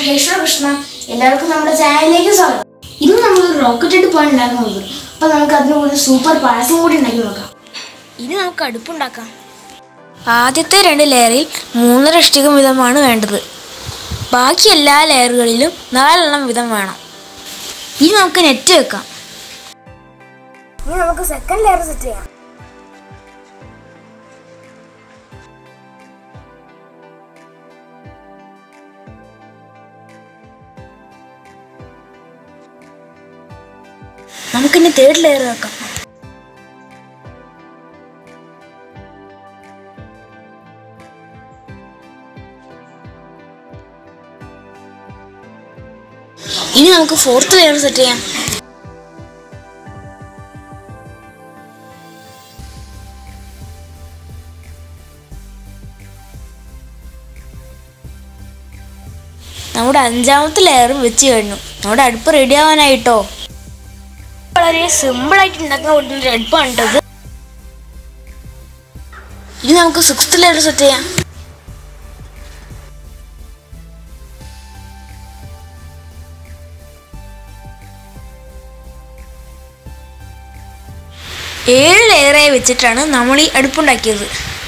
കേശവ കൃഷ്ണ എല്ലാവർക്കും നമ്മുടെ ചാനലിലേക്ക് സ്വാഗതം ഇന്ന് നമ്മൾ റോക്കറ്റ് അടുപ്പാണ് ഉണ്ടാക്കുന്നത് അപ്പൊ നമുക്ക് അതിന് കൂടി സൂപ്പർ പായസം കൂടി ഉണ്ടാക്കി നോക്കാം ഇനി നമുക്ക് അടുപ്പുണ്ടാക്കാം ആദ്യത്തെ രണ്ട് ലെയറിൽ മൂന്നര ഇഷ്ടികം വീതമാണ് വേണ്ടത് ബാക്കി എല്ലാ ലെയറുകളിലും നാലെണ്ണം വീതം വേണം ഇനി നമുക്ക് നെറ്റ് വെക്കാം ഇനി നമുക്ക് സെക്കൻഡ് ലെയർ സെറ്റ് ചെയ്യാം നമുക്കിനി തേർഡ് ലെയർ വെക്കാം ഇനി നമുക്ക് ഫോർത്ത് ലെയർ സെറ്റ് ചെയ്യാം നമ്മുടെ അഞ്ചാമത്തെ ലെയറും വെച്ച് കഴിഞ്ഞു നമ്മുടെ അടുപ്പ് റെഡി ആവാനായിട്ടോ വളരെ സിമ്പിൾ ആയിട്ട് ഉണ്ടാക്കാൻ പറ്റുന്ന ഒരു അടുപ്പാണ് കേട്ടോ ഇത് ഇനി നമുക്ക് സിക്സ്ത് ലെയർ സെറ്റ് ചെയ്യാം ഏഴ് ലെയറായി വെച്ചിട്ടാണ് നമ്മൾ ഈ അടുപ്പുണ്ടാക്കിയത്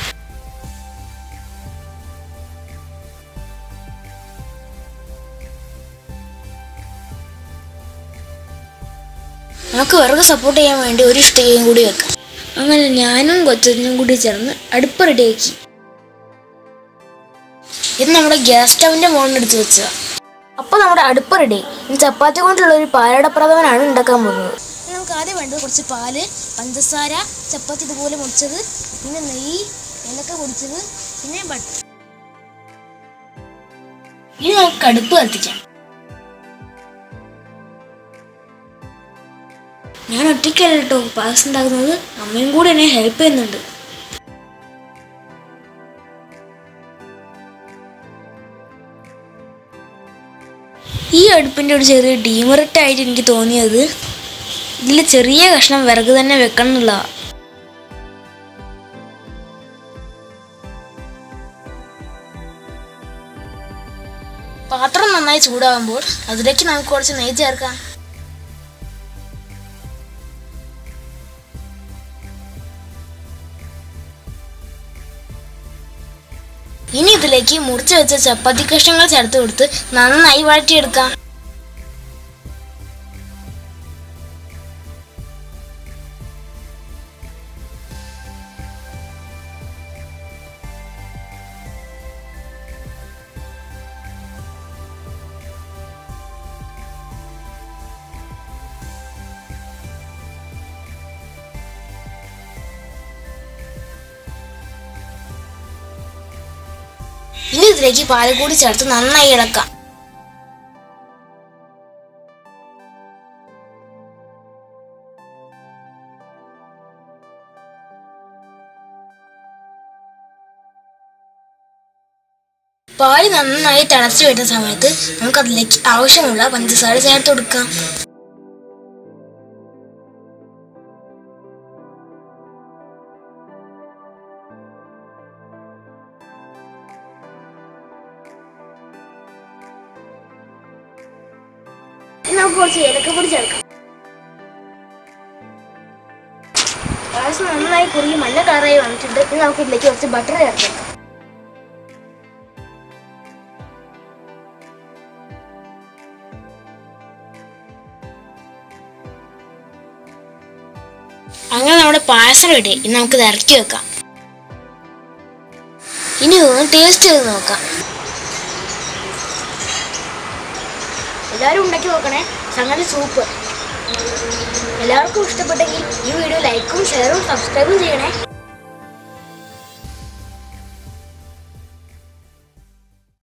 നമുക്ക് വിറക് സപ്പോർട്ട് ചെയ്യാൻ വേണ്ടി ഒരു ഇഷ്ടികയും കൂടി വെക്കാം അങ്ങനെ ഞാനും കൊച്ചനും കൂടി ചേർന്ന് അടുപ്പ് റെഡിയാക്കി ഇത് നമ്മുടെ ഗ്യാസ് സ്റ്റവിന്റെ മുകളിൽ എടുത്ത് വെച്ചതാ അപ്പോൾ നമ്മുടെ അടുപ്പ് റെഡി ഇനി ചപ്പാത്തി കൊണ്ടുള്ള ഒരു പാലട പ്രഥമനാണ് ഉണ്ടാക്കാൻ പോകുന്നത് ഇനി നമുക്ക് ആദ്യം വേണ്ടത് കുറച്ച് പാല് പഞ്ചസാര ചപ്പാത്തി ഇതുപോലെ മുറിച്ചത് പിന്നെ നെയ്യ് ഏലക്ക പൊടിച്ചത് പിന്നെ ബട്ടർ ഇനി നമുക്ക് അടുപ്പ് കത്തിക്കാം ഞാൻ ഒറ്റയ്ക്കല്ല കേട്ടോ പായസം ഉണ്ടാക്കുന്നത് അമ്മയും കൂടെ എന്നെ ഹെൽപ്പ് ചെയ്യുന്നുണ്ട് ഈ അടുപ്പിൻ്റെ ഒരു ചെറിയ ഡീമറിറ്റ് ആയിട്ട് എനിക്ക് തോന്നിയത് ഇതിൽ ചെറിയ കഷ്ണം വിറക് തന്നെ വെക്കണം എന്നുള്ളതാണ് പാത്രം നന്നായി ചൂടാകുമ്പോൾ അതിലേക്ക് നമുക്ക് കുറച്ച് നെയ്യ് ചേർക്കാം ഇനി ഇതിലേക്ക് മുറിച്ച് വെച്ച ചപ്പാത്തി കഷ്ണങ്ങൾ ചേർത്ത് കൊടുത്ത് നന്നായി വഴറ്റിയെടുക്കാം ഇനി ഇതിലേക്ക് പാല് കൂടി ചേർത്ത് നന്നായി ഇളക്കാം പാല് നന്നായി തിളച്ചു വരുന്ന സമയത്ത് നമുക്ക് അതിലേക്ക് ആവശ്യമുള്ള പഞ്ചസാര ചേർത്ത് കൊടുക്കാം ഇനി നമുക്ക് കുറച്ച് ഏലക്കപ്പൊടി ചേർക്കാം പായസം നന്നായി കുറുകി മഞ്ഞ കളറായി വന്നിട്ടുണ്ട് ഇനി നമുക്ക് ഇതിലേക്ക് കുറച്ച് ബട്ടർ ചേർക്കാം അങ്ങനെ നമ്മുടെ പായസം റെഡി ഇനി നമുക്ക് ഇത് ഇറക്കി വെക്കാം ഇനി ഇതൊന്ന് ടേസ്റ്റ് ചെയ്ത് നോക്കാം എല്ലാവരും ഉണ്ടാക്കി നോക്കണേ സംഗതി സൂപ്പ് എല്ലാവർക്കും ഇഷ്ടപ്പെട്ടെങ്കിൽ ഈ വീഡിയോ ലൈക്കും ഷെയറും സബ്സ്ക്രൈബും ചെയ്യണേ